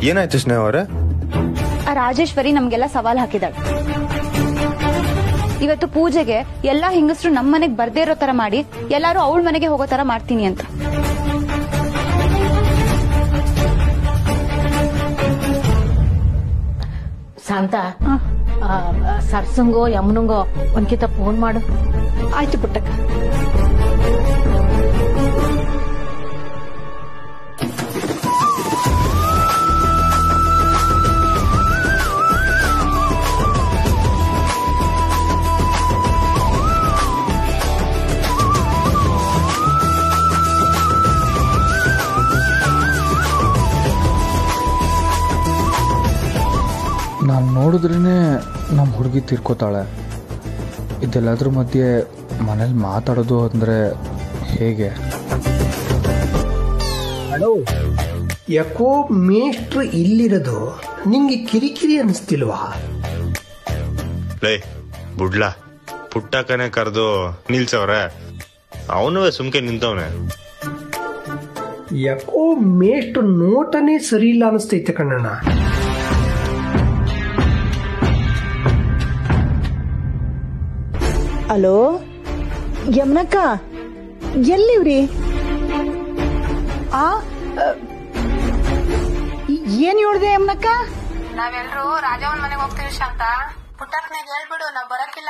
ಏನಾಯ್ತು ಸ್ನೇಹ ಅವರೇ ಆ ರಾಜೇಶ್ವರಿ ನಮ್ಗೆಲ್ಲ ಸವಾಲ್ ಹಾಕಿದಾಳೆ ಇವತ್ತು ಪೂಜೆಗೆ ಎಲ್ಲಾ ಹಿಂಗಸ್ರು ನಮ್ ಮನೆಗ್ ಬರ್ದೇ ಇರೋ ತರ ಮಾಡಿ ಎಲ್ಲಾರು ಅವಳ ಮನೆಗೆ ಹೋಗೋ ತರ ಮಾಡ್ತೀನಿ ಅಂತ ಶಾಂತ ಆ, ಸರ್ಸಂಗೋ ಯಮನಂಗೋ ಒಂದ್ಕಿತ ಫೋನ್ ಮಾಡು ಆಯ್ತು ಪುಟ್ಟಕ್ಕ ನಾನು ನೋಡಿದ್ರೇ ನಮ್ಮ ಹುಡುಗಿ ತೀರ್ಕೋತಾಳೆ ಇದೆಲ್ಲದ್ರ ಮಧ್ಯೆ ಮನೇಲಿ ಮಾತಾಡೋದು ಅಂದರೆ ಹೇಗೆ ಹಲೋ ಯಾಕೋ ಮೇಷ್ಟ್ರು ಇಲ್ಲಿರೋದು ನಿಂಗೆ ಕಿರಿಕಿರಿ ಅನಿಸ್ತಿಲ್ವಾ ಲೇ ಬುಡ್ಲ ಪುಟ್ಟಕ್ಕನೆ ಕರೆದು ನಿಲ್ಸವ್ರೆ ಅವನು ಸುಮ್ಕೆ ನಿಂತವನೆ ಯಾಕೋ ಮೇಷ್ಟ್ರು ನೋಟನೇ ಸರಿ ಇಲ್ಲ ಅನಿಸ್ತೈತೆ ಕಣ್ಣಣ್ಣ ಹಲೋ ಯಮ್ನಕ್ಕ ಎಲ್ಲಿವ್ರಿ ಆ ಅ, ಏನ್ ಹೇಳ್ದೆ ಯಮ್ನಕ್ಕ ನಾವೆಲ್ರೂ ರಾಜವನ್ ಮನೆಗೆ ಹೋಗ್ತೀವಿ ಶಾಂತ ಪುಟ್ಟಕ್ಕನಿಗೆ ಹೇಳ್ಬಿಡು ನಾವ್ ಬರಕ್ಕಿಲ್ಲ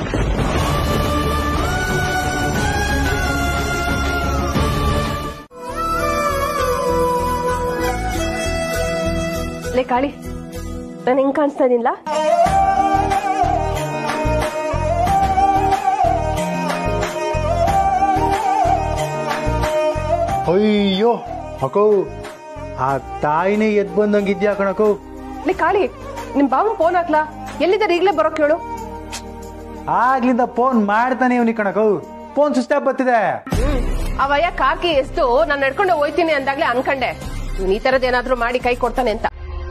ಲೇ ಕಾಳಿ ನಾನು ಹೆಂಗ್ ಕಾಣಿಸ್ತಾ ಇದೀನಿಲ್ಲ ಅಯ್ಯೋ ಅಕೋ ಆ ತಾಯಿನೇ ಎದ್ ಬಂದಂಗಿದ್ಯಾ ಕಣಕೋ ಲೇ ಕಾಳಿ ನಿಮ್ ಬಾವು ಫೋನ್ ಹಾಕ್ಲಾ ಎಲ್ಲಿದ್ದಾರೆ ಈಗ್ಲೇ ಬರೋಕ್ ಹೇಳು ಆಗ್ಲಿಂದ ಫೋನ್ ಮಾಡ್ತಾನೆ ಇವನಿ ಕಣಕೋ ಫೋನ್ ಸ್ವಿಚ್ ಆಫ್ ಬರ್ತಿದೆ ಅವಯ್ಯ ಕಾಕಿ ಎಷ್ಟು ನಾನು ನಡ್ಕೊಂಡು ಹೋಯ್ತೀನಿ ಅಂದಾಗ್ಲೇ ಅನ್ಕಂಡೆ ಇವ್ನು ಈ ತರದ್ ಏನಾದ್ರೂ ಮಾಡಿ ಕೈ ಕೊಡ್ತಾನೆ ಅಂತ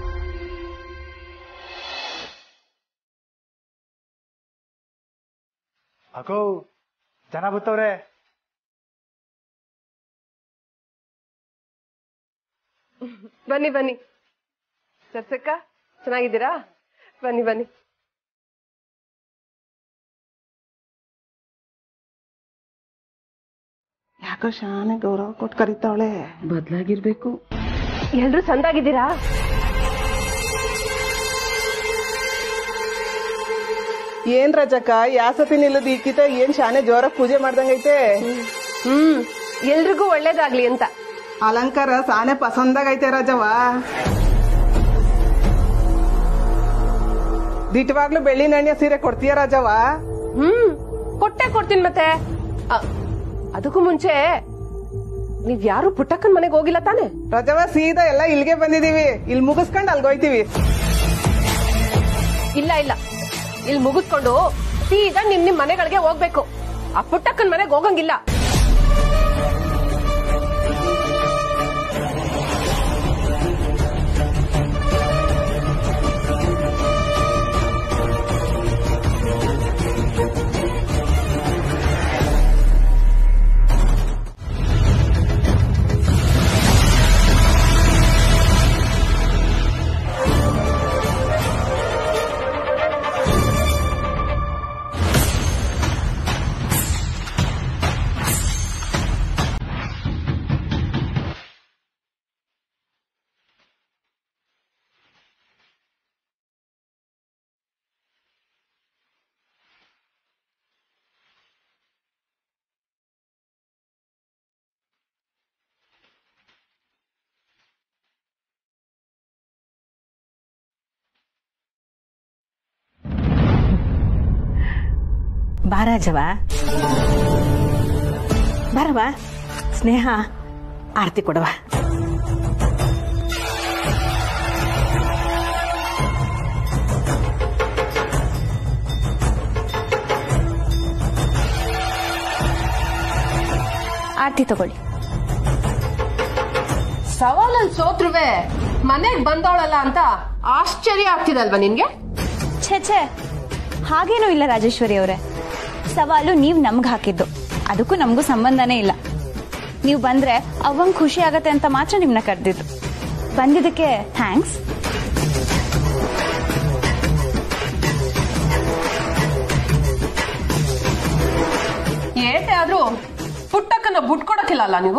ಅಕೋ ಜನ ಬತ್ತವ್ರೆ ಬನ್ನಿ ಬನ್ನಿ ಸರ್ಸಕ್ಕ ಚೆನ್ನಾಗಿದ್ದೀರಾ ಬನ್ನಿ ಬನ್ನಿ ಯಾಕೋ ಶಾನೆ ಗೌರವ ಕೊಟ್ಟು ಕರಿತಾವಳೆ ಬದ್ಲಾಗಿರ್ಬೇಕು ಎಲ್ರು ಚಂದಾಗಿದ್ದೀರಾ ಏನ್ ರಜಕ್ಕ ಯಾಸತಿ ನಿಲ್ಲದ ಈಕಿತ ಏನ್ ಶಾನೆ ಜೋರ ಪೂಜೆ ಮಾಡ್ದಂಗೈತೆ ಹ್ಮ್ ಎಲ್ರಿಗೂ ಒಳ್ಳೇದಾಗ್ಲಿ ಅಂತ ಅಲಂಕಾರ ಸಾನೆ ಪಸಂದಾಗೈತೆ ರಾಜವ್ವ ದಿಟ್ಟವಾಗ್ಲೂ ಬೆಳ್ಳಿ ನಾಣ್ಯ ಸೀರೆ ಕೊಡ್ತೀಯ ರಾಜವ್ವ ಹ್ಮ್ ಕೊಟ್ಟೆ ಕೊಡ್ತೀನಿ ಮತ್ತೆ ಅ, ಅದಕ್ಕೂ ಮುಂಚೆ ನೀವ್ ಯಾರು ಪುಟ್ಟಕ್ಕನ್ ಮನೆಗೆ ಹೋಗಿಲ್ಲ ತಾನೆ ರಾಜವ್ವ ಸೀದಾ ಎಲ್ಲ ಇಲ್ಗೆ ಬಂದಿದೀವಿ ಇಲ್ಲಿ ಮುಗಿಸ್ಕೊಂಡ್ ಅಲ್ಗೋಯ್ತೀವಿ ಇಲ್ಲ ಇಲ್ಲ ಇಲ್ಲಿ ಮುಗಿಸ್ಕೊಂಡು ಸೀದಾ ನಿಮ್ ನಿಮ್ ಮನೆಗಳಿಗೆ ಹೋಗ್ಬೇಕು ಆ ಪುಟ್ಟಕ್ಕನ್ ಮನೆಗೆ ಹೋಗಂಗಿಲ್ಲ ಬಾರಾಜವ ಬಾರವ ಸ್ನೇಹ ಆರತಿ ಕೊಡವ ಆರ್ತಿ ತಗೊಳ್ಳಿ ಸವಾಲಲ್ಲಿ ಸೋತ್ರುವೆ ಮನೆಗ್ ಬಂದವಳಲ್ಲ ಅಂತ ಆಶ್ಚರ್ಯ ಆಗ್ತಿದಲ್ವಾ ನಿನ್ಗೆ ಛೇ ಛೇ ಹಾಗೇನೂ ಇಲ್ಲ ರಾಜೇಶ್ವರಿ ಅವರೇ ಸವಾಲು ನೀವ್ ನಮ್ಗ್ ಹಾಕಿದ್ದು ಅದಕ್ಕೂ ನಮಗೂ ಸಂಬಂಧನೇ ಇಲ್ಲ ನೀವು ಬಂದ್ರೆ ಅವಂಗ್ ಖುಷಿ ಆಗತ್ತೆ ಅಂತ ಮಾತ್ರ ನಿಮ್ನ ಕರೆದಿದ್ದು ಬಂದಿದ್ದಕ್ಕೆ ಥ್ಯಾಂಕ್ಸ್ ಏಟೆ ಆದ್ರೂ ಪುಟ್ಟಕ್ಕನ್ನ ಬುಟ್ಕೊಡಕ್ಕಿಲ್ಲ ಅಲ್ಲ ನೀವು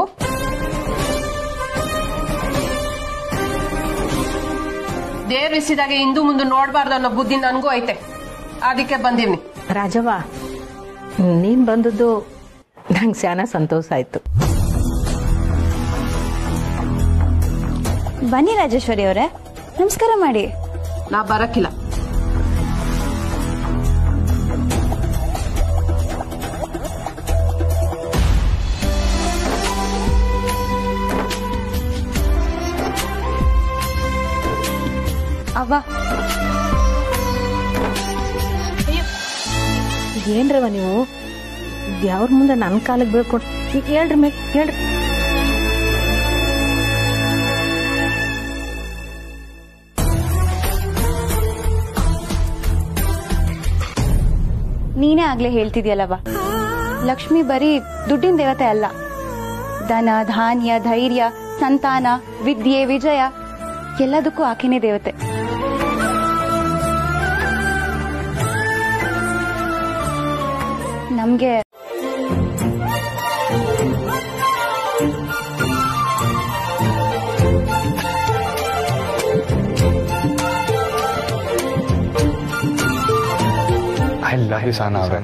ದೇವ್ರಿಸಿದಾಗ ಹಿಂದು ಮುಂದೆ ನೋಡ್ಬಾರ್ದು ಅನ್ನೋ ಬುದ್ಧಿ ನನ್ಗೂ ಐತೆ ಅದಕ್ಕೆ ಬಂದೀನಿ ರಾಜವ್ವ ನೀನ್ ಬಂದದ್ದು ನಂಗೆ ಸ್ಯಾನ ಸಂತೋಷ ಆಯ್ತು ಬನ್ನಿ ರಾಜೇಶ್ವರಿ ಅವರೇ ನಮಸ್ಕಾರ ಮಾಡಿ ನಾ ಬರಕ್ಕಿಲ್ಲ ಅವ್ವ ಏನ್ರವ ನೀವು ದೇವ್ರ ಮುಂದೆ ನನ್ನ ಕಾಲಿಗೆ ಬೀಳ್ಕೊಟ್ಟು ಹೇಳ್ರಿ ಮೇ ಹೇಳ್ರಿ ನೀನೇ ಆಗ್ಲೇ ಹೇಳ್ತಿದ್ಯಲ್ಲವ ಲಕ್ಷ್ಮಿ ಬರೀ ದುಡ್ಡಿನ ದೇವತೆ ಅಲ್ಲ ಧನ ಧಾನ್ಯ ಧೈರ್ಯ ಸಂತಾನ ವಿದ್ಯೆ ವಿಜಯ ಎಲ್ಲದಕ್ಕೂ ಆಕೆನೇ ದೇವತೆ ನಮ್ಗೆ ಐ ಲವ್ ಯು ಸಾನ ಅವ್ರೆ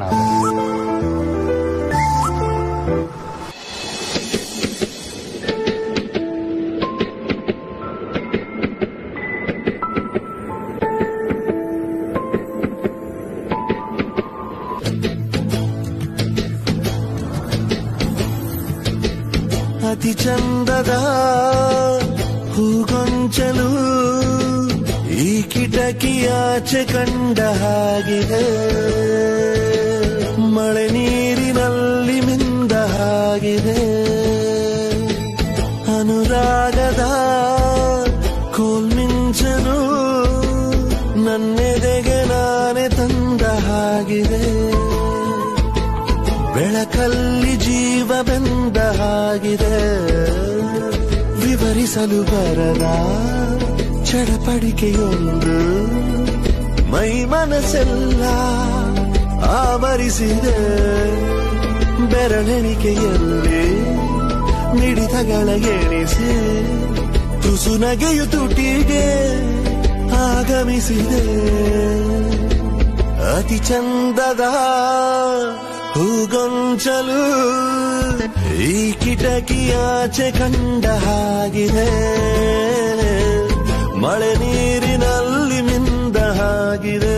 ಅತಿ ಚಂದದ ಹೂಗೊಂಚಲು ಈ ಕಿಟಕಿಯಾಚೆ ಕಂಡ ಹಾಗಿದೆ ಮಳೆ ನೀರಿನಲ್ಲಿ ಮಿಂದ ಹಾಗಿದೆ ಅನುರಾಗದ ಕೋಲ್ಮಿಂಚನು ನನ್ನೆದೆಗೆ ನಾನೇ ತಂದ ಹಾಗಿದೆ ಬೆಳಕಲ್ಲಿ ಜೀವ ಬೆಂದ ಹಾಗಿದೆ ವಿವರಿಸಲು ಬರದ ಚಡಪಡಿಕೆಯೊಂದು ಮೈ ಮನಸ್ಸೆಲ್ಲ ಆವರಿಸಿದೆ ಬೆರಳೆಣಿಕೆಯಲ್ಲಿ ಮಿಡಿತಗಳ ಎಣಿಸಿ ತುಸು ನಗೆಯು ತುಟಿಗೆ ಆಗಮಿಸಿದೆ ಅತಿ ಚಂದದ ಹೂಗೊಂಚಲು ಈ ಕಿಟಕಿಯಾಚೆ ಕಂಡ ಹಾಗಿದೆ ಮಳೆ ನೀರಿನಲ್ಲಿ ಮಿಂದ ಹಾಗಿದೆ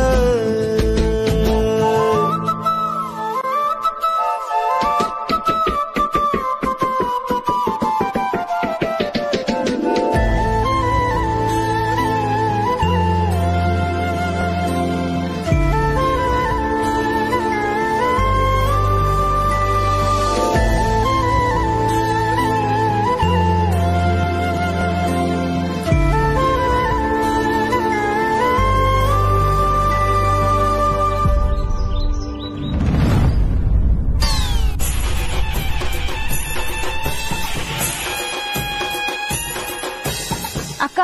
ಅಕ್ಕ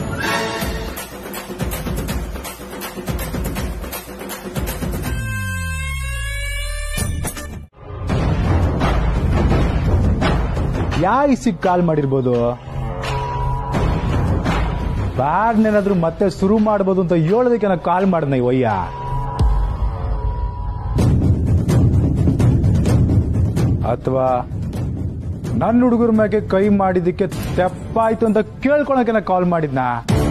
ಯಾವ ಇಸಿಗ್ ಕಾಲ್ ಮಾಡಿರ್ಬೋದು ಬ್ಯಾಡ್ನೇನಾದ್ರೂ ಮತ್ತೆ ಶುರು ಮಾಡ್ಬೋದು ಅಂತ ಹೇಳೋದಕ್ಕೆ ನಾನು ಕಾಲ್ ಮಾಡ್ದೆ ಈ ವಯ್ಯ ಅಥವಾ ನನ್ನ ಹುಡುಗರ ಮ್ಯಾಗೆ ಕೈ ಮಾಡಿದ್ದಕ್ಕೆ ತೆಪ್ಪಾಯ್ತು ಅಂತ ಕೇಳ್ಕೊಳಕ್ಕೆ ನಾ ಕಾಲ್ ಮಾಡಿದ್ನಾ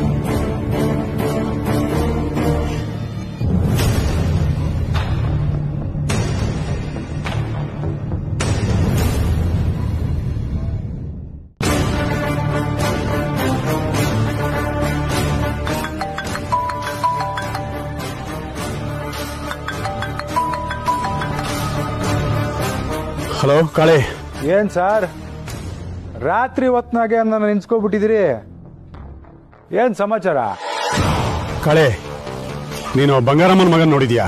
ಹಲೋ ಕಾಳೆ ಏನ್ ಸರ್ ರಾತ್ರಿ ಹೊತ್ನಾಗೆ ನನ್ನ ನೆನ್ಸ್ಕೊಬಿಟ್ಟಿದಿರಿ ಏನ್ ಸಮಾಚಾರ ಕಾಳೆ ನೀನು ಬಂಗಾರಮ್ಮನ ಮಗನ್ ನೋಡಿದ್ಯಾ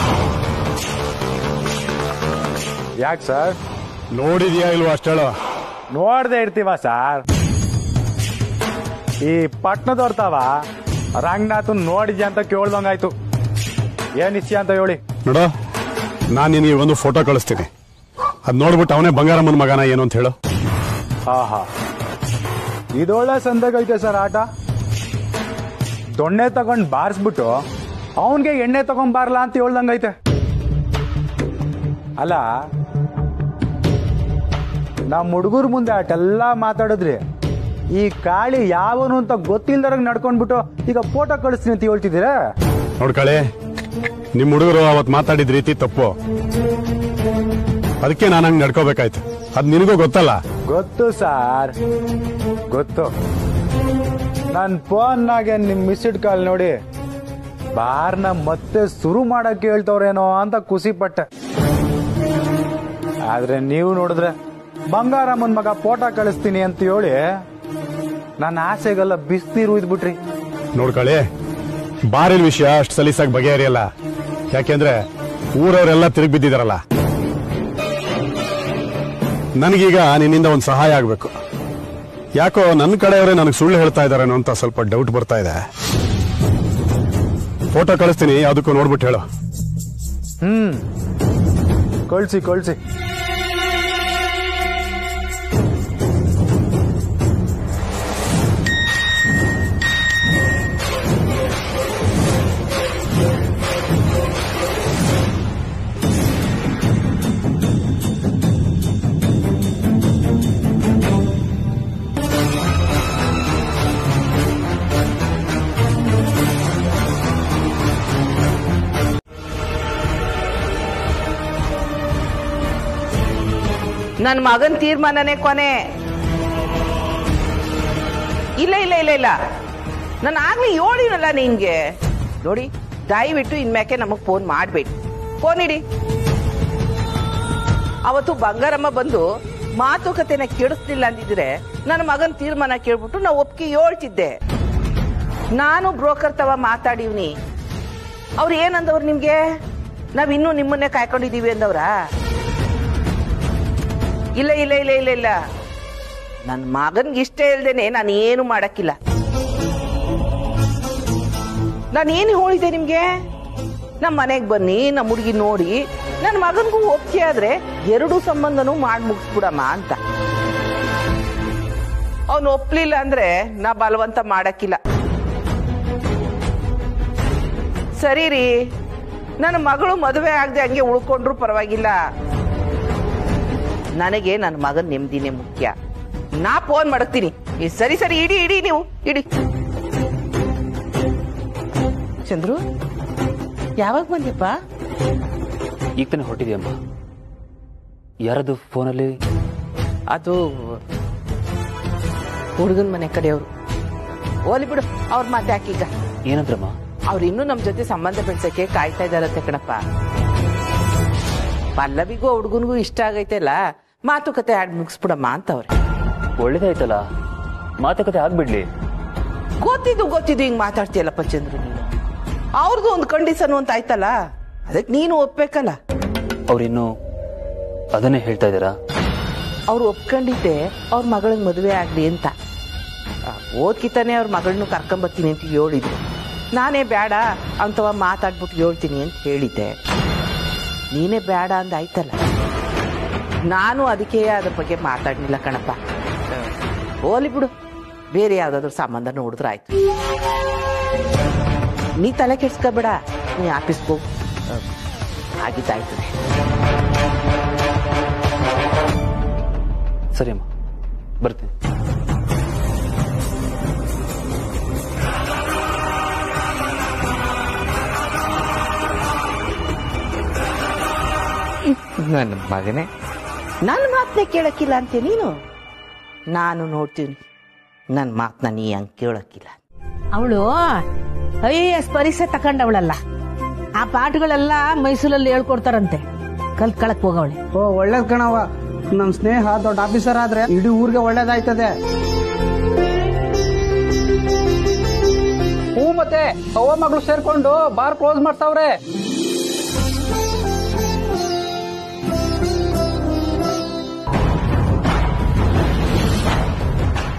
ಯಾಕೆ ಸರ್ ನೋಡಿದ್ಯಾ ಇಲ್ವೋ ಅಷ್ಟೇಳು ನೋಡ್ದೆ ಇರ್ತೀವ ಸರ್ ಈ ಪಟ್ನದವ್ರತಾವ ರಂಗನಾಥ್ ನೋಡಿದ್ಯಾ ಅಂತ ಕೇಳ್ದಂಗಾಯ್ತು ಏನ್ ಇಚ್ಛೆ ಅಂತ ಹೇಳಿ ನೋಡು ನಾನು ನಿನಗೆ ಒಂದು ಫೋಟೋ ಕಳಿಸ್ತೀನಿ ಅದ್ ನೋಡ್ಬಿಟ್ಟು ಅವನೇ ಬಂಗಾರಮ್ಮನ ಮಗನ ಏನು ಅಂತ ಹೇಳು ಆಹಾ ಇದೊಳ್ಳೆ ಸಂದಾಗೈತೆ ಸರ್ ಆಟ ದೊಣ್ಣೆ ತಗೊಂಡ್ ಬಾರಿಸ್ಬಿಟ್ಟು ಅವನ್ಗೆ ಎಣ್ಣೆ ತಗೊಂಡ್ ಬಾರ್ಲಾ ಅಂತ ಹೇಳ್ದಂಗೈತೆ ಅಲ್ಲ ನಮ್ಮ ಹುಡುಗರ ಮುಂದೆ ಅಟೆಲ್ಲ ಮಾತಾಡಿದ್ರಿ ಈ ಕಾಳಿ ಯಾವನು ಅಂತ ಗೊತ್ತಿಲ್ದರಂಗ್ ನಡ್ಕೊಂಡ್ಬಿಟ್ಟು ಈಗ ಫೋಟೋ ಕಳಿಸ್ತೀನಿ ಅಂತ ಹೇಳ್ತಿದ್ದೀರಾ ನೋಡ್ಕಳೆ ನಿಮ್ ಹುಡುಗರು ಅವತ್ ಮಾತಾಡಿದ ರೀತಿ ತಪ್ಪು ಅದಕ್ಕೆ ನಾನು ಹಂಗ್ ನಡ್ಕೋಬೇಕಾಯ್ತು ಅದ್ ನಿನಗೂ ಗೊತ್ತಲ್ಲ ಗೊತ್ತು ಸಾರ್ ಗೊತ್ತು ನನ್ ಫೋನ್ನಾಗೆ ನಿಮ್ ಮಿಸ್ಡ್ ಕಾಲ್ ನೋಡಿ ಬಾರ್ನ ಮತ್ತೆ ಶುರು ಮಾಡಕ್ ಹೇಳ್ತವ್ರೇನೋ ಅಂತ ಖುಷಿ ಪಟ್ಟೆ ಆದ್ರೆ ನೀವು ನೋಡಿದ್ರೆ ಬಂಗಾರಮ್ಮನ್ ಮಗ ಫೋಟೋ ಕಳಿಸ್ತೀನಿ ಅಂತ ಹೇಳಿ ನನ್ನ ಆಸೆಗೆಲ್ಲ ಬಿಸ್ನೀರು ಉಯ್ದ್ಬಿಟ್ರಿ ನೋಡ್ಕಳೆ ಬಾರಿಲ್ ವಿಷಯ ಅಷ್ಟು ಸಲೀಸಾಗಿ ಬಗೆಹರಿಯಲ್ಲ ಯಾಕೆಂದ್ರೆ ಊರವರೆಲ್ಲ ತಿರುಗಿ ಬಿದ್ದಿದಾರಲ್ಲ ನನಗೀಗ ನಿನ್ನಿಂದ ಒಂದು ಸಹಾಯ ಆಗ್ಬೇಕು ಯಾಕೋ ನನ್ನ ಕಡೆಯವರೇ ನನಗೆ ಸುಳ್ಳು ಹೇಳ್ತಾ ಇದಾರೇನೋ ಅಂತ ಸ್ವಲ್ಪ ಡೌಟ್ ಬರ್ತಾ ಇದೆ ಫೋಟೋ ಕಳಿಸ್ತೀನಿ ಅದಕ್ಕೂ ನೋಡ್ಬಿಟ್ಟು ಹೇಳು ಹ್ಮ್ ಕಳ್ಸಿ ಕಳ್ಸಿ ನನ್ ಮಗನ್ ತೀರ್ಮಾನನೇ ಕೊನೆ ಇಲ್ಲ ಇಲ್ಲ ಇಲ್ಲ ಇಲ್ಲ ನಾನು ಆಗ್ಲೇ ಹೇಳಿನಲ್ಲ ನಿನ್ಗೆ ನೋಡಿ ದಯವಿಟ್ಟು ಇನ್ಮ್ಯಾಕೆ ನಮಗ್ ಫೋನ್ ಮಾಡ್ಬೇಡಿ ಫೋನ್ ಇಡಿ ಅವತ್ತು ಬಂಗಾರಮ್ಮ ಬಂದು ಮಾತುಕತೆನ ಕೆಡಿಸ್ಲಿಲ್ಲ ಅಂದಿದ್ರೆ ನನ್ನ ಮಗನ್ ತೀರ್ಮಾನ ಕೇಳ್ಬಿಟ್ಟು ನಾವು ಒಪ್ಪಿಗೆ ಹೇಳ್ತಿದ್ದೆ ನಾನು ಬ್ರೋಕರ್ ತವ ಮಾತಾಡಿವ್ನಿ ಅವ್ರು ಏನಂದವ್ರು ನಿಮ್ಗೆ ನಾವ್ ಇನ್ನೂ ನಿಮ್ಮನ್ನೇ ಕಾಯ್ಕೊಂಡಿದೀವಿ ಅಂದವ್ರಾ ಇಲ್ಲ ಇಲ್ಲ ಇಲ್ಲ ಇಲ್ಲ ಇಲ್ಲ ನನ್ನ ಮಗನ್ಗೆ ಇಷ್ಟ ಇಲ್ದೇನೆ ನಾನು ಏನು ಮಾಡಕ್ಕಿಲ್ಲ ನಾನು ಏನು ಹೇಳಿದೆ ನಿಮ್ಗೆ ನಮ್ಮ ಮನೆಗೆ ಬನ್ನಿ ನಮ್ಮ ಹುಡುಗಿ ನೋಡಿ ನನ್ನ ಮಗನ್ಗೂ ಒಪ್ಪಿಗೆ ಆದ್ರೆ ಎರಡು ಸಂಬಂಧನೂ ಮಾಡಿ ಮುಗಿಸ್ಬಿಡಮ್ಮ ಅಂತ ಅವನು ಒಪ್ಲಿಲ್ಲ ಅಂದ್ರೆ ನಾ ಬಲವಂತ ಮಾಡಕ್ಕಿಲ್ಲ ಸರಿ ರೀ ನನ್ನ ಮಗಳು ಮದುವೆ ಆಗದೆ ಹಂಗೆ ಉಳ್ಕೊಂಡ್ರು ಪರವಾಗಿಲ್ಲ ನನಗೆ ನನ್ನ ಮಗನ್ ನೆಮ್ಮದಿನೇ ಮುಖ್ಯ ನಾ ಫೋನ್ ಮಾಡಕ್ತೀನಿ ಈ ಸರಿ ಸರಿ ಇಡಿ ಇಡಿ ನೀವು ಇಡಿ ಚಂದ್ರು ಯಾವಾಗ ಬಂದ್ಯಪ್ಪ ಈಗ ತಾನೇ ಹೊರಟಿದ್ಯಮ್ಮ ಯಾರದು ಫೋನಲ್ಲಿ ಅದು ಹುಡುಗನ ಮನೆ ಕಡೆಯವರು ಓಲಿ ಬಿಡು ಅವ್ರ ಮಾತೆ ಹಾಕೀಗ ಏನಂದ್ರಮ್ಮ ಅವ್ರು ಇನ್ನೂ ನಮ್ ಜೊತೆ ಸಂಬಂಧ ಬೆಳ್ಸಕ್ಕೆ ಕಾಯ್ತಾ ಇದಾರಂತೆ ಕಣಪ್ಪ ಪಲ್ಲವಿಗೂ ಹುಡುಗನ್ಗೂ ಇಷ್ಟ ಆಗೈತೆಲ್ಲ ಮಾತುಕತೆ ಆಡ್ ಮುಗಿಸ್ಬಿಡಮ್ಮ ಅಂತವ್ರೆ ಒಳ್ಳೇದಾಯ್ತಲ್ಲ ಮಾತುಕತೆ ಆಗ್ಬಿಡ್ಲಿ ಗೊತ್ತಿದ್ದು ಗೊತ್ತಿದ್ದು ಹಿಂಗ್ ಮಾತಾಡ್ತೀಯಲ್ಲಪ್ಪ ಚಂದ್ರು ನೀನು ಅವ್ರದ್ದು ಒಂದು ಕಂಡೀಷನ್ ಅಂತ ಆಯ್ತಲ್ಲ ಅದಕ್ಕೆ ನೀನು ಒಪ್ಬೇಕಲ್ಲ ಅವ್ರಿನ್ನು ಅದನ್ನೇ ಹೇಳ್ತಾ ಇದ್ದಾರಾ ಅವ್ರು ಒಪ್ಕೊಂಡಿದ್ದೆ ಅವ್ರ ಮಗಳಿಗೆ ಮದುವೆ ಆಗ್ಲಿ ಅಂತ ಓದ್ಕಿತಾನೆ ಅವ್ರ ಮಗಳನ್ನೂ ಕರ್ಕೊಂಬರ್ತೀನಿ ಅಂತ ಹೇಳಿದ್ರು ನಾನೇ ಬೇಡ ಅಂತವ ಮಾತಾಡ್ಬಿಟ್ಟು ಹೇಳ್ತೀನಿ ಅಂತ ಹೇಳಿದ್ದೆ ನೀನೇ ಬೇಡ ಅಂದ ಆಯ್ತಲ್ಲ ನಾನು ಅದಕ್ಕೆ ಅದ್ರ ಬಗ್ಗೆ ಮಾತಾಡ್ಲಿಲ್ಲ ಕಣಪ್ಪ ಹೋಲಿ ಬಿಡು ಬೇರೆ ಯಾವ್ದಾದ್ರು ಸಂಬಂಧ ನೋಡಿದ್ರೆ ಆಯ್ತು ನೀ ತಲೆ ಕೆಡ್ಸ್ಕೋಬೇಡ ನೀ ಆಫೀಸ್ಗೆ ಹೋಗು ಆಗಿದ್ದಾಯ್ತದೆ ಸರಿ ಅಮ್ಮ ಬರ್ತೀನಿ ನನ್ನ ಮಗನೇ ನನ್ನ ಮಾತನ್ನ ಕೇಳಕ್ಕಿಲ್ಲ ಅಂತೆ ನೀನು ನಾನು ನೋಡ್ತೀನಿ ನನ್ನ ಮಾತನ್ನ ನೀ ಹಂಗೆ ಕೇಳಕ್ಕಿಲ್ಲ ಅವಳು ಐ ಎ ಎಸ್ ಪರೀಕ್ಷೆ ತಕೊಂಡವಳಲ್ಲ ಆ ಪಾಠಗಳೆಲ್ಲ ಮೈಸೂರಲ್ಲಿ ಹೇಳ್ಕೊಡ್ತಾರಂತೆ ಕಲ್ತ್ಕೊಳಕ್ ಹೋಗವಳೆ ಓ ಒಳ್ಳೇದ್ ಕಣವ ನಮ್ ಸ್ನೇಹ ದೊಡ್ಡ ಆಫೀಸರ್ ಆದ್ರೆ ಇಡೀ ಊರಿಗೆ ಒಳ್ಳೇದಾಯ್ತದೆ ಹೂ ಮತ್ತೆ ಅವ್ವ ಮಗಳು ಸೇರ್ಕೊಂಡು ಬಾರ್ ಕ್ಲೋಸ್ ಮಾಡ್ತಾವ್ರೆ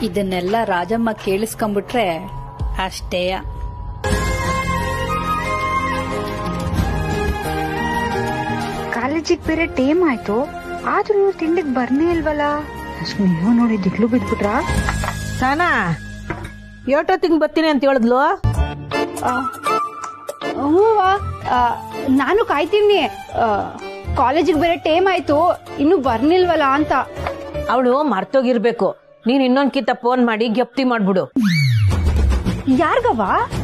ಇದನ್ನೆಲ್ಲ ರಾಜಮ್ಮ ಕೇಳಿಸ್ಕೊಂಬಿಟ್ರೆ ಅಷ್ಟೇಯ ಕಾಲೇಜಿಗೆ ಬೇರೆ ಟೇಮ್ ಆಯ್ತು ಆದ್ರೂ ಇವ್ರು ತಿಂಡಿಗೆ ಬರ್ನೇ ಇಲ್ವಲ್ಲ ಸ್ನೇಹ ನೋಡಿ ದಿಗ್ಲು ಬಿದ್ಬಿಟ್ರಾ ಸಾನಾ ಏಟೊತ್ತಿಗೆ ಬರ್ತೀನಿ ಅಂತ ಹೇಳಿದ್ಲು ಹೂವ ನಾನು ಕಾಯ್ತೀನಿ ಕಾಲೇಜಿಗೆ ಬೇರೆ ಟೇಮ್ ಆಯ್ತು ಇನ್ನು ಬರ್ನಿಲ್ವಲ್ಲ ಅಂತ ಅವಳು ಮರ್ತೋಗಿರ್ಬೇಕು ನೀನ್ ಇನ್ನೊಂದ್ಕಿಂತ ಫೋನ್ ಮಾಡಿ ಗೆಪ್ತಿ ಮಾಡ್ಬಿಡು ಯಾರ್ಗವ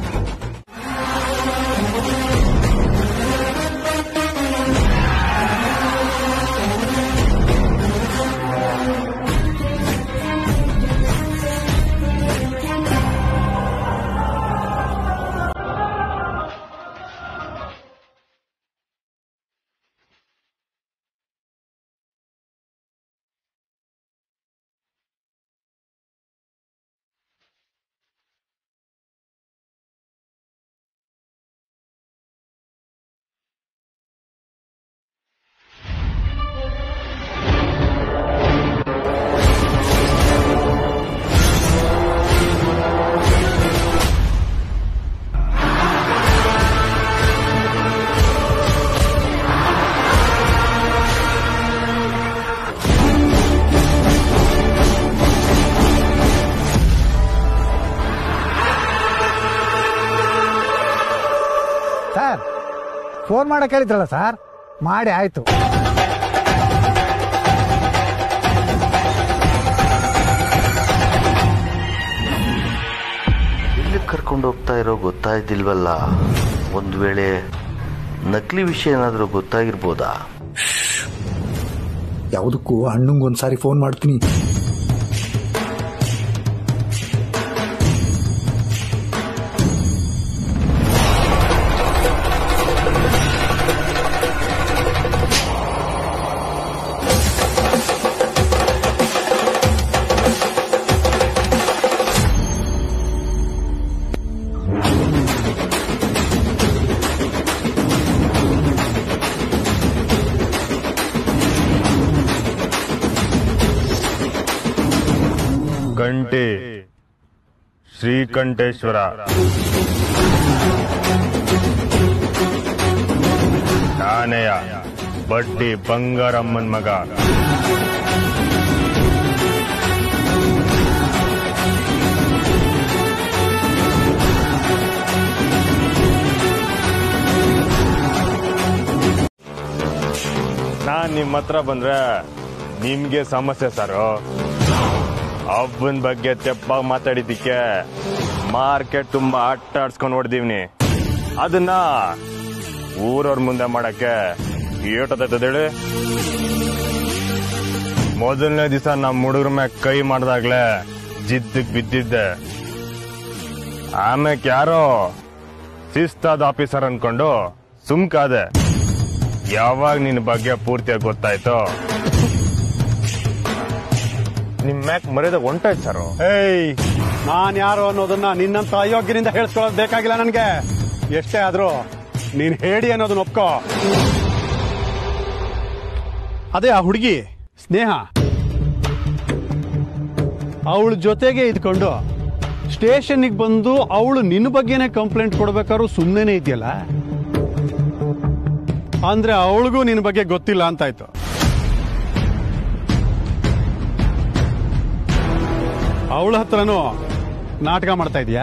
ಸರ್ ಫೋನ್ ಮಾಡಕ್ ಹೇಳಿದ್ರಲ್ಲ ಸರ್ ಮಾಡಿ ಆಯ್ತು ಎಲ್ಲಿ ಕರ್ಕೊಂಡು ಹೋಗ್ತಾ ಇರೋ ಗೊತ್ತಾಯ್ತಿಲ್ವಲ್ಲ ಒಂದು ವೇಳೆ ನಕಲಿ ವಿಷಯ ಏನಾದರೂ ಗೊತ್ತಾಗಿರ್ಬೋದಾ ಯಾವುದಕ್ಕೂ ಅಣ್ಣಂಗೆ ಒಂದ್ಸಾರಿ ಫೋನ್ ಮಾಡ್ತೀನಿ ಗಂಟೆ ಶ್ರೀಕಂಠೇಶ್ವರ ನಾಣಯ ಬಡ್ಡಿ ಬಂಗಾರಮ್ಮನ್ ಮಗ ನಾನ್ ನಿಮ್ ಹತ್ರ ಬಂದ್ರೆ ನಿಮ್ಗೆ ಸಮಸ್ಯೆ ಸರು ಹಬ್ಬನ್ ಬಗ್ಗೆ ತೆಪ್ಪಾಗಿ ಮಾತಾಡಿದ್ದಕ್ಕೆ ಮಾರ್ಕೆಟ್ ತುಂಬಾ ಆಟ ಆಡ್ಸ್ಕೊಂಡ್ ಹೊಡ್ದೀವ್ನಿ ಅದನ್ನ ಊರವ್ರ ಮುಂದೆ ಮಾಡಕ್ಕೆ ಏಟದೇಳಿ ಮೊದಲನೇ ದಿವಸ ನಮ್ಮ ಹುಡುಗ್ರ ಮ್ಯಾಗ ಕೈ ಮಾಡ್ದಾಗ್ಲೇ ಜಿದ್ದಕ್ ಬಿದ್ದಿದ್ದೆ ಆಮ್ಯಾಕ್ ಯಾರೋ ಶಿಸ್ತಾದ ಆಫೀಸರ್ ಅನ್ಕೊಂಡು ಸುಮ್ಕಾದೆ ಯಾವಾಗ ನಿನ್ ಬಗ್ಗೆ ಪೂರ್ತಿಯಾಗಿ ಗೊತ್ತಾಯ್ತೋ ನಿಮ್ ಮ್ಯಾಕ್ ಮರ್ಯಾದೆ ಹೊಂಟಾಯ್ತು ಸರ್ ಏಯ್ ನಾನ್ ಯಾರು ಅನ್ನೋದನ್ನ ನಿನ್ನಂತ ಅಯೋಗ್ಯನಿಂದ ಹೇಳಿಸ್ಕೊಳ್ಳೋದು ಬೇಕಾಗಿಲ್ಲ ನನ್ಗೆ ಎಷ್ಟೇ ಆದ್ರೂ ನೀನ್ ಹೇಳಿ ಅನ್ನೋದನ್ನ ಒಪ್ಕೋ ಅದೇ ಆ ಹುಡುಗಿ ಸ್ನೇಹ ಅವಳ ಜೊತೆಗೆ ಇದ್ಕೊಂಡು ಸ್ಟೇಷನ್ಗೆ ಬಂದು ಅವಳು ನಿನ್ನ ಬಗ್ಗೆನೇ ಕಂಪ್ಲೇಂಟ್ ಕೊಡ್ಬೇಕಾದ್ರು ಸುಮ್ಮನೆ ಇದೆಯಲ್ಲ ಅಂದ್ರೆ ಅವಳಿಗೂ ನಿನ್ನ ಬಗ್ಗೆ ಗೊತ್ತಿಲ್ಲ ಅಂತಾಯ್ತು ಅವಳ ಹತ್ರನೂ ನಾಟಕ ಮಾಡ್ತಾ ಇದೀಯಾ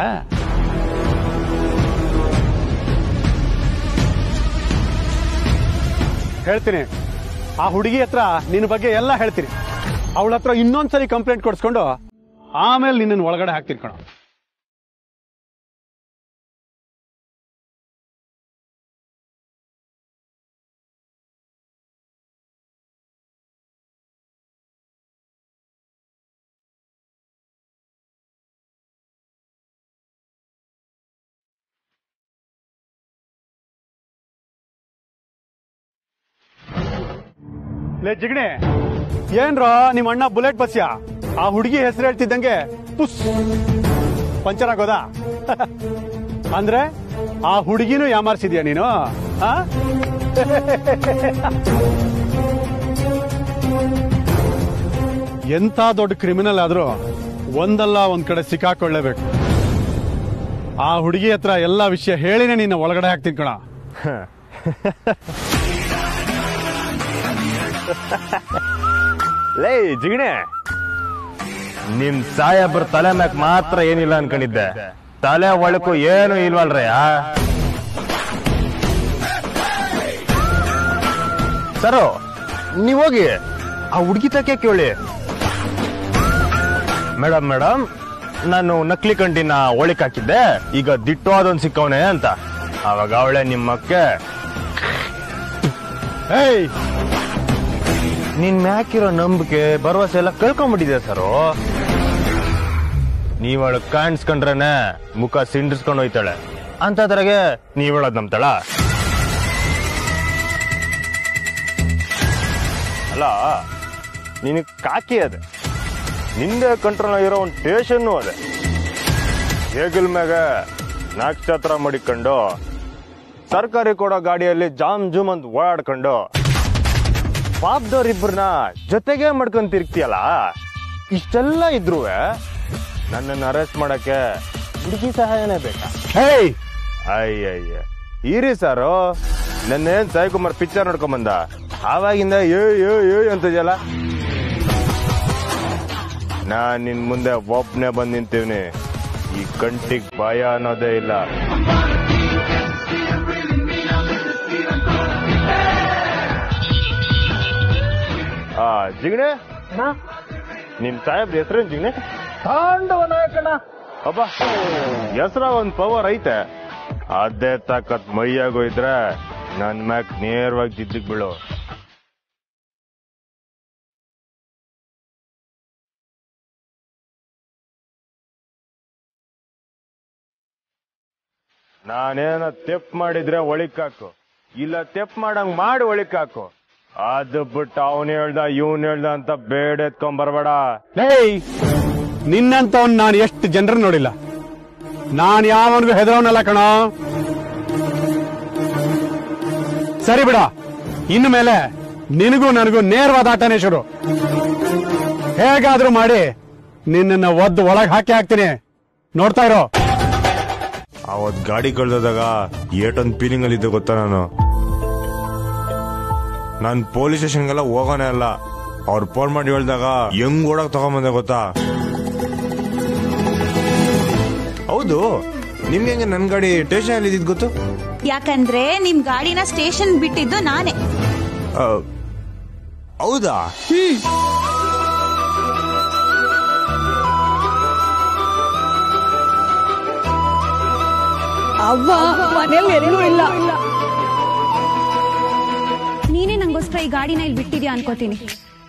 ಹೇಳ್ತೀನಿ ಆ ಹುಡುಗಿ ಹತ್ರ ನಿನ್ನ ಬಗ್ಗೆ ಎಲ್ಲ ಹೇಳ್ತೀನಿ ಅವಳ ಹತ್ರ ಇನ್ನೊಂದ್ಸರಿ ಕಂಪ್ಲೇಂಟ್ ಕೊಡ್ಸ್ಕೊಂಡು ಆಮೇಲೆ ನಿನ್ನನ್ನು ಒಳಗಡೆ ಹಾಕ್ತೀನಿ ಕಣೋ ಲೇ ಜಿಗಣೆ ಏನ್ರೋ ನಿಮ್ಮ ಅಣ್ಣ ಬುಲೆಟ್ ಬಸ್ಯ ಆ ಹುಡುಗಿ ಹೆಸರು ಹೇಳ್ತಿದ್ದಂಗೆ ಪುಸ್ ಪಂಚರ್ ಆಗೋದಾ ಅಂದ್ರೆ ಆ ಹುಡುಗಿನೂ ಯಾಮಾರ್ಸಿದ್ಯಾ ನೀನು ಆ? ಎಂಥ ದೊಡ್ಡ ಕ್ರಿಮಿನಲ್ ಆದ್ರೂ ಒಂದಲ್ಲ ಒಂದ್ ಕಡೆ ಸಿಕ್ಕಾಕೊಳ್ಳೇಬೇಕು ಆ ಹುಡುಗಿ ಹತ್ರ ಎಲ್ಲ ವಿಷಯ ಹೇಳಿನೇ ನಿನ್ನ ಒಳಗಡೆ ಹಾಕ್ತೀನಿ ಕಣ ಲೇ ಜಿಗಣೆ ನಿಮ್ ಸಾಹೇಬ್ರ ತಲೆ ಮ್ಯಾಕ್ ಮಾತ್ರ ಏನಿಲ್ಲ ಅನ್ಕೊಂಡಿದ್ದೆ ತಲೆ ಒಳಕು ಏನು ಇಲ್ವಲ್ರಯ್ಯ ಸರು ನೀವ್ ಹೋಗಿ ಆ ಹುಡುಗಿ ತಕ್ಕೆ ಕೇಳಿ ಮೇಡಮ್ ಮೇಡಮ್ ನಾನು ನಕ್ಲಿ ಕಂಟಿನ ಒಳಿಕ್ ಹಾಕಿದ್ದೆ ಈಗ ದಿಟ್ಟು ಅದೊಂದು ಸಿಕ್ಕವನೆ ಅಂತ ಅವಾಗ ಅವಳೆ ನಿಮ್ಮಕ್ಕೆ ಏಯ್ ನಿನ್ ಮ್ಯಾಕಿರೋ ನಂಬಿಕೆ ಭರವಸೆ ಎಲ್ಲ ಕಳ್ಕೊಂಡ್ಬಿಟ್ಟಿದೆ ಸರು ನೀವಳ ಕಾಣಿಸ್ಕೊಂಡ್ರೇನೆ ಮುಖ ಸಿಂಡಿಸ್ಕೊಂಡು ಹೋಯ್ತಾಳೆ ಅಂತದ್ರಾಗೆ ನೀವಳದ್ ನಂಬ್ತಾಳ ಅಲ್ಲ ನಿನಗ್ ಕಾಕಿ ಅದೆ ನಿಂದೆ ಕಂಟ್ರೋಲ್ ಇರೋ ಒಂದು ಸ್ಟೇಷನ್ನು ಅದೆ ಹೇಗಿಲ್ ಮ್ಯಾಗ ನಕ್ಷತ್ರ ಮಡಿಕೊಂಡು ಸರ್ಕಾರಿ ಕೊಡೋ ಗಾಡಿಯಲ್ಲಿ ಜಾಮ್ ಜೂಮ್ ಅಂತ ಓಡಾಡ್ಕೊಂಡು ಪಾಪದವ್ರಿಬ್ರನ್ನ ಜೊತೆಗೆ ಮಾಡ್ಕೊಂಡ್ ತಿರ್ಗ್ತಿಯಲ್ಲ ಇಷ್ಟೆಲ್ಲ ಇದ್ರು ನನ್ನನ್ನು ಅರೆಸ್ಟ್ ಮಾಡಕ್ಕೆ ಹುಡುಗಿ ಸಹಾಯನೇ ಬೇಕಾ ಹೇಯ್ ಅಯ್ಯಯ್ಯ ಇರಿ ಸಾರು ನನ್ನೇನ್ ಸಾಯಿ ಕುಮಾರ್ ಪಿಕ್ಚರ್ ನೋಡ್ಕೊಂಡ್ ಬಂದ ಆವಾಗಿಂದ ಏ ಏ ಏ ಅಂತಿದ್ಯಲ್ಲ ನಾನ್ ನಿನ್ ಮುಂದೆ ಒಬ್ನೇ ಬಂದ್ ನಿಂತೀವ್ನಿ ಈ ಕಂಟಿಗ್ ಭಯ ಅನ್ನೋದೇ ಇಲ್ಲ ಆ ಜಿಗಣೆ ನಿಮ್ ಸಾಹೇಬ್ರ ಹೆಸರೇನ್ ಜಿಗಣೆ ತಾಂಡವ ನಾಯಕಣ್ಣ ಅಬ್ಬಾ ಹೆಸರ ಒಂದ್ ಪವರ್ ಐತೆ ಅದೇ ತಾಕತ್ ಮೈಯಾಗೋ ಇದ್ರೆ ನನ್ ಮ್ಯಾಕ್ ನೇರವಾಗಿ ಜಿದ್ದಿಗ್ ಬೀಳು ನಾನೇನ ತೆಪ್ ಮಾಡಿದ್ರೆ ಒಳಿಕ್ ಹಾಕು ಇಲ್ಲ ತೆಪ್ ಮಾಡಂಗ್ ಮಾಡಿ ಒಳಿಕ್ ಹಾಕು ಅದು ಬಿಟ್ಟು ಅವನ್ ಹೇಳ್ದ ಇವನ್ ಹೇಳ್ದ ಅಂತ ಬೇಡ ಎತ್ಕೊಂಡ್ ಬರ್ಬೇಡ ಏಯ್ ನಿನ್ನಂತವನ್ ನಾನು ಎಷ್ಟು ಜನರನ್ನ ನೋಡಿಲ್ಲ ನಾನ್ ಯಾವನಿಗೂ ಹೆದರವನಲ್ಲ ಕಣ ಸರಿ ಬಿಡ ಇನ್ನು ಮೇಲೆ ನಿನಗೂ ನನಗೂ ನೇರವಾದ ಆಟನೇ ಶುರು ಹೇಗಾದ್ರೂ ಮಾಡಿ ನಿನ್ನನ್ನ ಒದ್ದು ಒಳಗ್ ಹಾಕಿ ಹಾಕ್ತೀನಿ ನೋಡ್ತಾ ಇರೋ ಅವತ್ ಗಾಡಿ ಕಳ್ದಾಗ ಏಟೊಂದ್ ಫೀಲಿಂಗ್ ಅಲ್ಲಿ ಇದ್ದೆ ಗೊತ್ತಾ ನಾನು ನಾನ್ ಪೊಲೀಸ್ ಸ್ಟೇಷನ್ಗೆಲ್ಲ ಹೋಗೋನೇ ಅಲ್ಲ ಅವ್ರು ಫೋನ್ ಮಾಡಿ ಹೇಳ್ದಾಗ ಹೆಂಗ್ ಓಡಕ್ ತಗೊಂಬಂದೆ ಗೊತ್ತಾ ಹೌದು ನಿಮ್ಗೆ ಹೆಂಗೆ ನನ್ ಗಾಡಿ ಸ್ಟೇಷನ್ ಅಲ್ಲಿ ಇದ್ದಿದ್ ಗೊತ್ತು ಯಾಕಂದ್ರೆ ನಿಮ್ ಗಾಡಿನ ಸ್ಟೇಷನ್ ಬಿಟ್ಟಿದ್ದು ನಾನೇ ಆ, ಹೌದಾ ಅವ್ವ ಮನೇಲಿ ಎಲ್ಲೂ ಇಲ್ಲ ನೀನೇ ನಂಗೋಸ್ಕರ ಈ ಗಾಡಿನ ಇಲ್ಲಿ ಬಿಟ್ಟಿದ್ಯಾ ಅನ್ಕೋತೀನಿ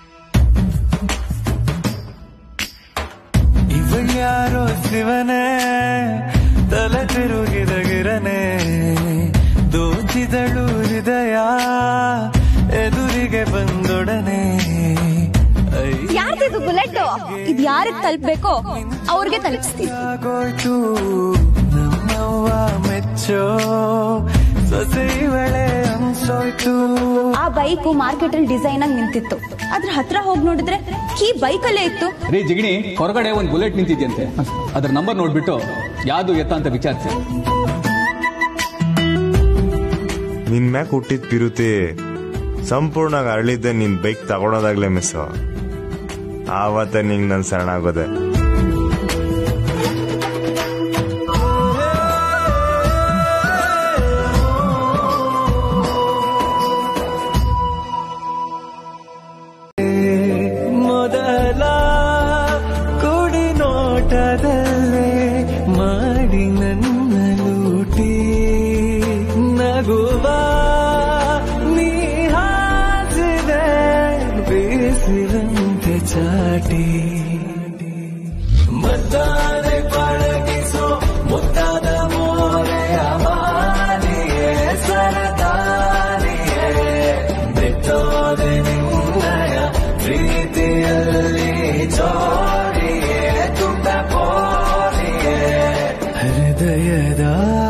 ಇವಳ್ಯಾರೋ ಶಿವನೇ ತಲೆ ತಿರುಗಿದ ಗಿರನೆ ದೋಚಿದಳು ಹೃದಯ ಎದುರಿಗೆ ಬಂದೊಡನೆ ಯಾರ್ದಿದು ಬುಲೆಟ್ ಇದ್ ಯಾರಿಗ್ ತಲುಪ್ಬೇಕೋ ಅವ್ರಿಗೆ ತಲುಪಿಸ್ತೀನಿ ಆಗೋಯ್ತು ನಮ್ಮವ್ವ ಮೆಚ್ಚೋ ಸೊಸೆ ಇವಳೆ ಅನ್ಸೋಯ್ತು ಆ ಬೈಕು ಮಾರ್ಕೆಟ್ ಅಲ್ಲಿ ಡಿಸೈನ್ ಆಗಿ ನಿಂತಿತ್ತು ಅದ್ರ ಹತ್ರ ಹೋಗಿ ನೋಡಿದ್ರೆ ಈ ಬೈಕ್ ಅಲ್ಲೇ ಇತ್ತು ರೀ ಜಿಗಣಿ ಹೊರಗಡೆ ಒಂದು ಬುಲೆಟ್ ನಿಂತಿದ್ಯಂತೆ ಅದ್ರ ನಂಬರ್ ನೋಡ್ಬಿಟ್ಟು ಯಾವ್ದು ಎತ್ತ ಅಂತ ವಿಚಾರಿಸಿ ನಿನ್ ಮ್ಯಾಕ್ ಹುಟ್ಟಿದ್ ಪಿರುತಿ ಸಂಪೂರ್ಣ ಅರಳಿದ್ದೆ ನಿನ್ ಬೈಕ್ ತಗೊಳೋದಾಗ್ಲೇ ಮಿಸ್ ಆವತ್ತ ನಿಂಗ್ ನನ್ ಶರಣಾಗೋದೆ ಮೊದಲ ಕುಡಿ ನೋಟದಲ್ಲೇ ಮಾಡಿ ನನ್ನ ಲೂಟಿ ನಗುವ ನೀ ಹಾಸಿದೆ ಬೀಸಿದಂತೆ ಚಾಟಿ ಮದ್ದಾನೆ ಪಳಗಿಸೋ ಮುದ್ದಾದ ಮೋರೆಯ ಮಾರಿಯೇ ಸರದಾರಿಯೇ ಬಿಟ್ಟೋದೆ ನಿನ್ನಯ ಪ್ರೀತಿಯಲ್ಲಿ ಜೋಡಿಯೇ ತುಂಡ ಪೋರಿಯೇ ಹೃದಯದ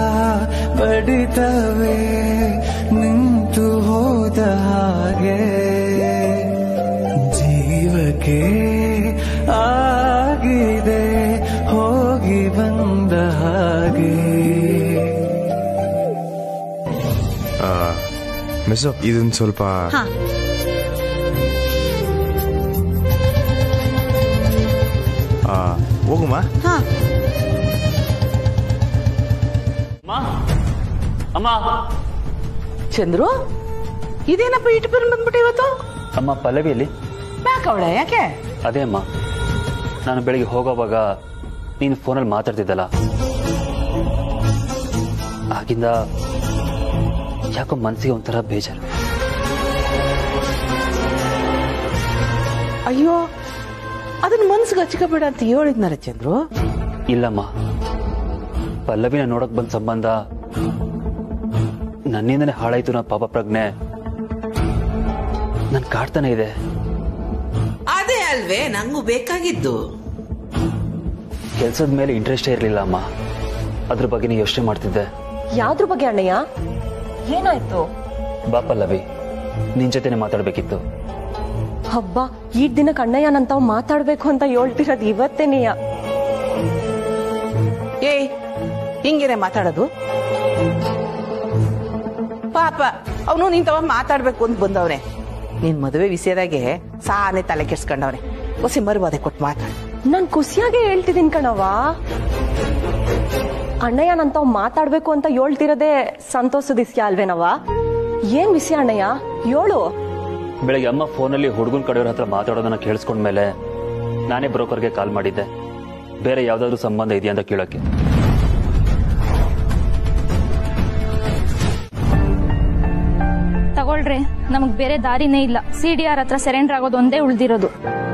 ಬಡಿತವೇ ನಿಂತು ಹೋದ ಹಾಗೆ ಜೀವಕ್ಕೆ ಆಗಿದೆ ಹೊಂದ ಹಾಗೆ ಮಿಸ್ ಇದನ್ ಸ್ವಲ್ಪ ಹಾ ಆ, ಹೋಗುಮ ಹಾ ಅಮ್ಮ ಚಂದ್ರು ಇದೇನಪ್ಪ ಇಟ್ಟು ಬಂದು ಬಂದ್ಬಿಟ್ಟು ಇವತ್ತು ಅಮ್ಮ ಪಲ್ಲವಿಯಲ್ಲಿ ಯಾಕವಳೆ ಯಾಕೆ ಅದೇ ಅಮ್ಮ ನಾನು ಬೆಳಿಗ್ಗೆ ಹೋಗೋವಾಗ ನೀನು ಫೋನಲ್ಲಿ ಮಾತಾಡ್ತಿದ್ದಲ್ಲ ಆಗಿಂದ ಯಾಕೋ ಮನಸ್ಸಿಗೆ ಒಂಥರ ಬೇಜಾರು ಅಯ್ಯೋ ಅದನ್ನ ಮನ್ಸಿಗೆ ಹಚ್ಕೋಬೇಡ ಅಂತ ಹೇಳಿದ್ನಲ್ಲ ಚಂದ್ರು ಇಲ್ಲಮ್ಮ ಪಲ್ಲವಿನ ನೋಡಕ್ ಬಂದ ಸಂಬಂಧ ನನ್ನಿಂದನೇ ಹಾಳಾಯ್ತು ನಾ ಪಾಪ ಪ್ರಜ್ಞೆ ನನ್ ಕಾಡ್ತಾನೆ ಇದೆ ಅದೇ ಅಲ್ವೇ ನಂಗೂ ಬೇಕಾಗಿದ್ದು ಕೆಲ್ಸದ ಮೇಲೆ ಇಂಟ್ರೆಸ್ಟೇ ಇರಲಿಲ್ಲ ಅಮ್ಮ ಅದ್ರ ಬಗ್ಗೆನೇ ಯೋಚನೆ ಮಾಡ್ತಿದ್ದೆ ಯಾವ್ದ್ರ ಬಗ್ಗೆ ಅಣ್ಣಯ್ಯ ಏನಾಯ್ತು ಬಾ ಪಲ್ಲವಿ ನಿನ್ ಜೊತೆನೆ ಮಾತಾಡ್ಬೇಕಿತ್ತು ಹಬ್ಬ ಈ ದಿನಕ್ಕೆ ಅಣ್ಣಯ್ಯ ನಂತಾವ್ ಮಾತಾಡ್ಬೇಕು ಅಂತ ಹೇಳ್ತಿರೋದು ಇವತ್ತೇನೆಯ ಏಯ್ ಹಿಂಗೇನೆ ಮಾತಾಡೋದು ಪಾಪ ಅವನು ನಿಂತವ ಮಾತಾಡ್ಬೇಕು ಅಂತ ಬಂದವನೆ ನಿನ್ ಮದುವೆ ವಿಷಯದಾಗೆ ಸಾನೆ ತಲೆ ಕೆಡ್ಸ್ಕೊಂಡವ್ನೆ ಹೊಸಿ ಮರುವಾದೆ ಕೊಟ್ಟು ಮಾತಾಡ ನಾನ್ ಖುಷಿಯಾಗೆ ಹೇಳ್ತಿದ್ದೀನಿ ಕಣವ ಅಣ್ಣಯ್ಯ ನಂತಾವ್ ಮಾತಾಡ್ಬೇಕು ಅಂತ ಹೇಳ್ತಿರೋದೇ ಸಂತೋಷದ ವಿಷಯ ಅಲ್ವೇನವ ಏನ್ ವಿಷಯ ಅಣ್ಣಯ್ಯ ಹೇಳು ಬೆಳಗ್ಗೆ ಅಮ್ಮ ಫೋನಲ್ಲಿ ಹುಡುಗನ ಕಡೆಯವ್ರ ಹತ್ರ ಮಾತಾಡೋದನ್ನ ಕೇಳಿಸ್ಕೊಂಡ್ಮೇಲೆ ನಾನೇ ಬ್ರೋಕರ್ಗೆ ಕಾಲ್ ಮಾಡಿದ್ದೆ ಬೇರೆ ಯಾವ್ದಾದ್ರು ಸಂಬಂಧ ಇದೆಯಾ ಅಂತ ಕೇಳೋಕೆ ತಗೊಳ್ರಿ ನಮಗ್ ಬೇರೆ ದಾರಿನೇ ಇಲ್ಲ ಸಿ ಡಿ ಆರ್ ಹತ್ರ ಸರೆಂಡರ್ ಆಗೋದು ಒಂದೇ ಉಳ್ದಿರೋದು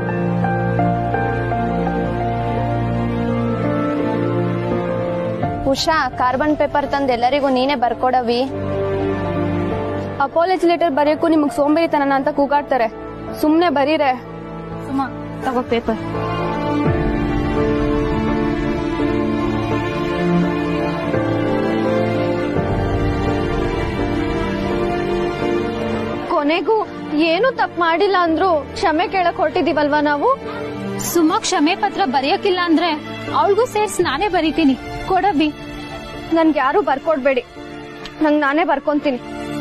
ಉಷಾ ಕಾರ್ಬನ್ ಪೇಪರ್ ತಂದು ಎಲ್ಲರಿಗೂ ನೀನೇ ಬರ್ಕೊಡವಿ ಅಪಾಲಜಿ ಲೆಟರ್ ಬರೆಯಕ್ಕೂ ನಿಮಗ್ ಸೋಂಬೇರಿತನ ಅಂತ ಕೂಗಾಡ್ತಾರೆ ಸುಮ್ನೆ ಬರೀರೆ ಸುಮಾ ತಗೋ ಪೇಪರ್ ಕೊನೆಗೂ ಏನು ತಪ್ಪು ಮಾಡಿಲ್ಲ ಅಂದ್ರು ಕ್ಷಮೆ ಕೇಳಕ್ ಹೊರಟಿದೀವಲ್ವಾ ನಾವು ಸುಮಾ ಕ್ಷಮೆ ಪತ್ರ ಬರೆಯಕ್ಕಿಲ್ಲ ಅಂದ್ರೆ ಅವಳಿಗೂ ಸೇರ್ಸ್ ನಾನೇ ಬರೀತೀನಿ ಕೊಡಬಿ ನನ್ಗೆ ಯಾರು ಬರ್ಕೊಡ್ಬೇಡಿ ನಂಗ್ ನಾನೇ ಬರ್ಕೊಂತೀನಿ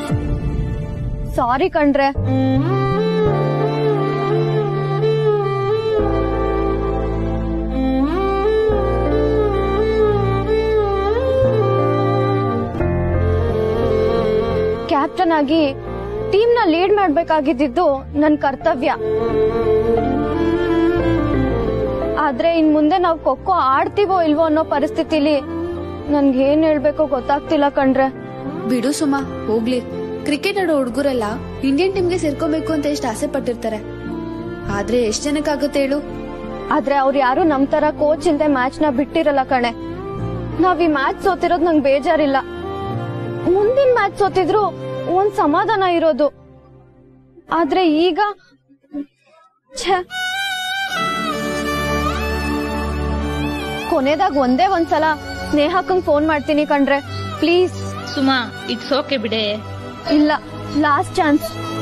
ಸಾರಿ ಕಣ್ರೆ ಕ್ಯಾಪ್ಟನ್ ಆಗಿ ಟೀಮ್ ನ ಲೀಡ್ ಮಾಡ್ಬೇಕಾಗಿದ್ದು ನನ್ ಕರ್ತವ್ಯ ಆದ್ರೆ ಇನ್ ಮುಂದೆ ನಾವ್ ಖೋಖೋ ಆಡ್ತೀವೋ ಇಲ್ವೋ ಅನ್ನೋ ಪರಿಸ್ಥಿತಿಲಿ ನನ್ಗೆ ಏನ್ ಹೇಳ್ಬೇಕೋ ಗೊತ್ತಾಗ್ತಿಲ್ಲ ಕಣ್ರೆ ಬಿಡು ಸುಮಾ ಹೋಗ್ಲಿ ಕ್ರಿಕೆಟ್ ಆಡೋ ಹುಡುಗರೆಲ್ಲ ಇಂಡಿಯನ್ ಟೀಮ್ಗೆ ಸೇರ್ಕೋಬೇಕು ಅಂತ ಎಷ್ಟು ಆಸೆ ಪಟ್ಟಿರ್ತಾರೆ ಆದ್ರೆ ಎಷ್ಟ್ ಜನಕ್ಕಾಗುತ್ತೆ ಹೇಳು ಆದ್ರೆ ಅವ್ರು ಯಾರು ನಮ್ ತರ ಕೋಚ್ ಇಲ್ದೆ ಮ್ಯಾಚ್ ನ ಬಿಟ್ಟಿರಲ್ಲ ಕಣೆ ನಾವ್ ಈ ಮ್ಯಾಚ್ ಸೋತಿರೋದ್ ನಂಗೆ ಬೇಜಾರಿಲ್ಲ ಮುಂದಿನ ಮ್ಯಾಚ್ ಸೋತಿದ್ರು ಒಂದ್ ಸಮಾಧಾನ ಇರೋದು ಆದ್ರೆ ಈಗ ಛೆ ಕೊನೆದಾಗ ಒಂದೇ ಒಂದ್ಸಲ ಸ್ನೇಹಕ್ಕಂಗ್ ಫೋನ್ ಮಾಡ್ತೀನಿ ಕಣ್ರೆ ಪ್ಲೀಸ್ ಸುಮಾ ಇಟ್ಸ್ ಓಕೆ ಬಿಡೆ ಇಲ್ಲ ಲಾಸ್ಟ್ ಚಾನ್ಸ್